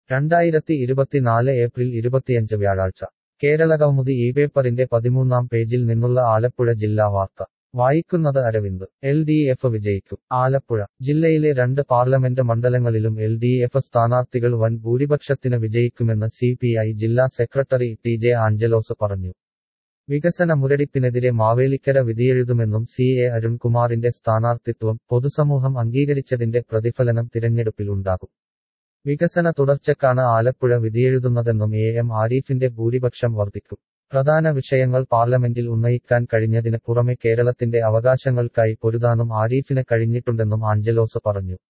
രണ്ടായിരത്തി ഇരുപത്തിനാല് ഏപ്രിൽ ഇരുപത്തിയഞ്ച് വ്യാഴാഴ്ച കേരളകൗമുദി ഈ പേപ്പറിന്റെ പതിമൂന്നാം പേജിൽ നിന്നുള്ള ആലപ്പുഴ ജില്ലാ വാർത്ത വായിക്കുന്നത് അരവിന്ദ് എൽ ഡി എഫ് വിജയിക്കും ആലപ്പുഴ ജില്ലയിലെ രണ്ട് പാർലമെന്റ് മണ്ഡലങ്ങളിലും എൽ ഡി എഫ് സ്ഥാനാർത്ഥികൾ വൻ ഭൂരിപക്ഷത്തിന് വിജയിക്കുമെന്ന് സി പി ഐ ജില്ലാ സെക്രട്ടറി ടി ജെ ആഞ്ചലോസ് പറഞ്ഞു വികസന മുരടിപ്പിനെതിരെ മാവേലിക്കര വിധിയെഴുതുമെന്നും സി എ അരുൺകുമാറിന്റെ സ്ഥാനാർത്ഥിത്വം പൊതുസമൂഹം അംഗീകരിച്ചതിന്റെ പ്രതിഫലനം തിരഞ്ഞെടുപ്പിൽ ഉണ്ടാകും വികസന തുടർച്ചക്കാണ് ആലപ്പുഴ വിധിയെഴുതുന്നതെന്നും എ എം ആരിഫിന്റെ ഭൂരിപക്ഷം വർദ്ധിക്കും പ്രധാന വിഷയങ്ങൾ പാർലമെന്റിൽ ഉന്നയിക്കാൻ കഴിഞ്ഞതിന് പുറമെ കേരളത്തിന്റെ അവകാശങ്ങൾക്കായി പൊരുതാനും ആരിഫിന് കഴിഞ്ഞിട്ടുണ്ടെന്നും ആഞ്ചലോസ് പറഞ്ഞു